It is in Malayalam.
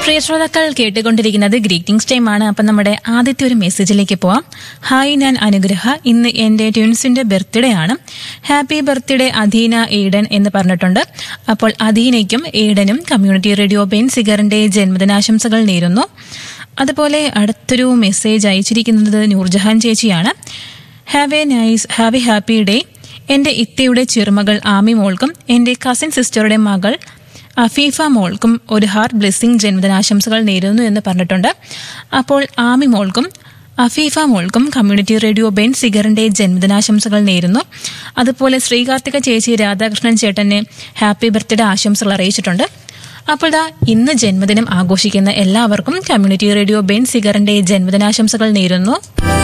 പ്രിയ ശ്രോതാക്കൾ കേട്ടുകൊണ്ടിരിക്കുന്നത് ഗ്രീറ്റിംഗ്സ് ടൈം ആണ് അപ്പം നമ്മുടെ ആദ്യത്തെ ഒരു മെസ്സേജിലേക്ക് പോവാം ഹായ് ഞാൻ അനുഗ്രഹ ഇന്ന് എന്റെ ട്വിൻസിന്റെ ബർത്ത്ഡേ ആണ് ഹാപ്പി ബർത്ത്ഡേ അധീന ഈഡൻ എന്ന് പറഞ്ഞിട്ടുണ്ട് അപ്പോൾ അധീനയ്ക്കും ഈഡനും കമ്മ്യൂണിറ്റി റേഡിയോ ബെൻ സിഗറിന്റെ ജന്മദിനാശംസകൾ നേരുന്നു അതുപോലെ അടുത്തൊരു മെസ്സേജ് അയച്ചിരിക്കുന്നത് നൂർജഹാൻ ചേച്ചിയാണ് have a nice have a happy day എന്റെ ഇത്തയുടെ ചെറുമകൾ ആമി മോൾക്കും എന്റെ കസിൻ സിസ്റ്ററുടെ മകൾ അഫീഫ മോൾക്കും ഒരു ഹാർട്ട് ബ്ലെസ്സിംഗ് ജന്മദിനാശംസകൾ നേരുന്നു എന്ന് പറഞ്ഞിട്ടുണ്ട് അപ്പോൾ ആമി മോൾക്കും അഫീഫ മോൾക്കും കമ്മ്യൂണിറ്റി റേഡിയോ ബെൻ സിഗറിന്റെ ജന്മദിനാശംസകൾ നേരുന്നു അതുപോലെ ശ്രീകാർത്തിക ചേച്ചി രാധാകൃഷ്ണൻ ചേട്ടന് ഹാപ്പി ബർത്ത്ഡേ ആശംസകൾ അറിയിച്ചിട്ടുണ്ട് അപ്പോൾ ദാ ഇന്ന് ജന്മദിനം ആഘോഷിക്കുന്ന എല്ലാവർക്കും കമ്മ്യൂണിറ്റി റേഡിയോ ബെൻ സിഗറിന്റെ ജന്മദിനാശംസകൾ നേരുന്നു